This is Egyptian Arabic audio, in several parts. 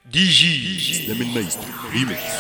دي جي اسلام المايسترو ريميكس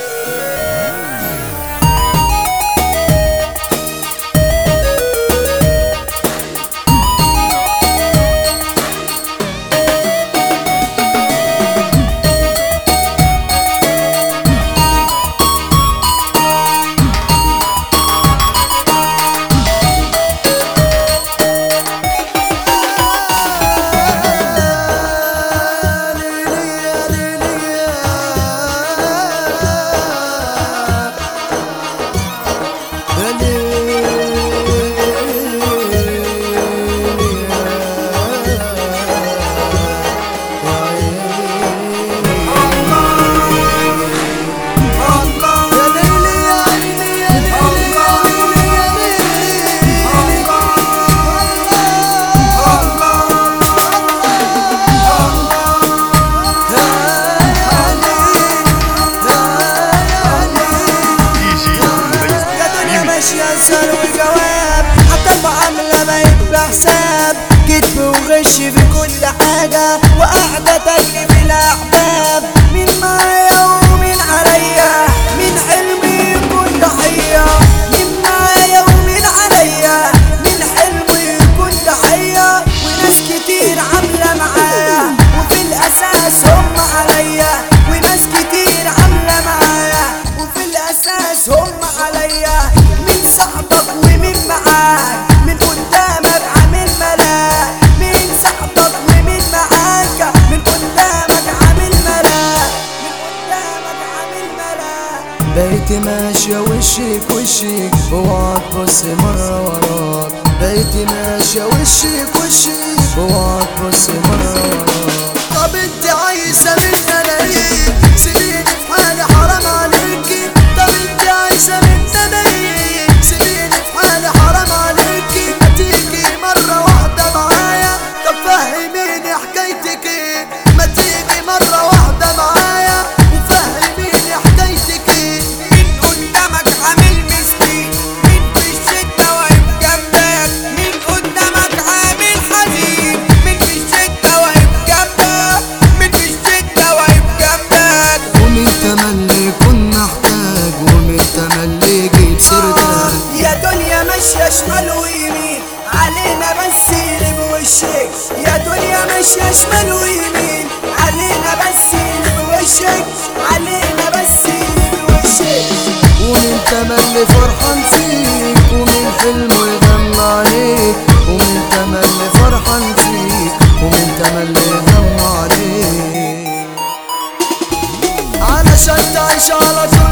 دي جي يا دنيا ريميكس ماشية سر وجواب حتى المعاملة بقت بحساب كذب وغش في كل حاجة وقاعدة تجري في الأحباب مين معايا ومين عليا مين حلمي يكون ضحية مين معايا ومين عليا مين حلمي يكون ضحية وناس كتير عاملة معايا وفي الأساس هم عليا وناس كتير عاملة معايا وفي الأساس هم عليا مين صاحبك ومين معاك من قدامك عامل ملاك مين صاحبك ومين معاك من قدامك عامل ملاك من قدامك عامل ملاك بقيت ماشية وشك وشك اوعى تبص مرة وراك بقيت ماشية وشك وشك اوعى تبص مرة وراك طب انت عايزة مني انا ايه سيبيني في حالي حرام عليكي طب انت عايزة مني انا ايه سيبيني في حالي حرام عليكي ما تيجي مرة واحدة معايا طب فهميني حكايتك ايه ما تيجي مرة واحدة معايا وفهميني حكايتك ايه مين قدامك عامل مسكين مين في الشدة واقف جنبك مين قدامك عامل حزين مين في الشدة واقف جنبك مين في الشدة واقف جنبك ومن تملي كن محتاج ومن تملي جيت سردان يا دنيا ماشية شمال ويمين علينا بس اللي بوشك يا دنيا ماشية شمال ويمين علينا بس اللي بوشك علينا بس اللي بوشك ومن تملي فرحان فيك ومن حلمه يغمى عليك ومن تملي فرحان فيك ومن تملي يغمى عليك علشان تعيش على طول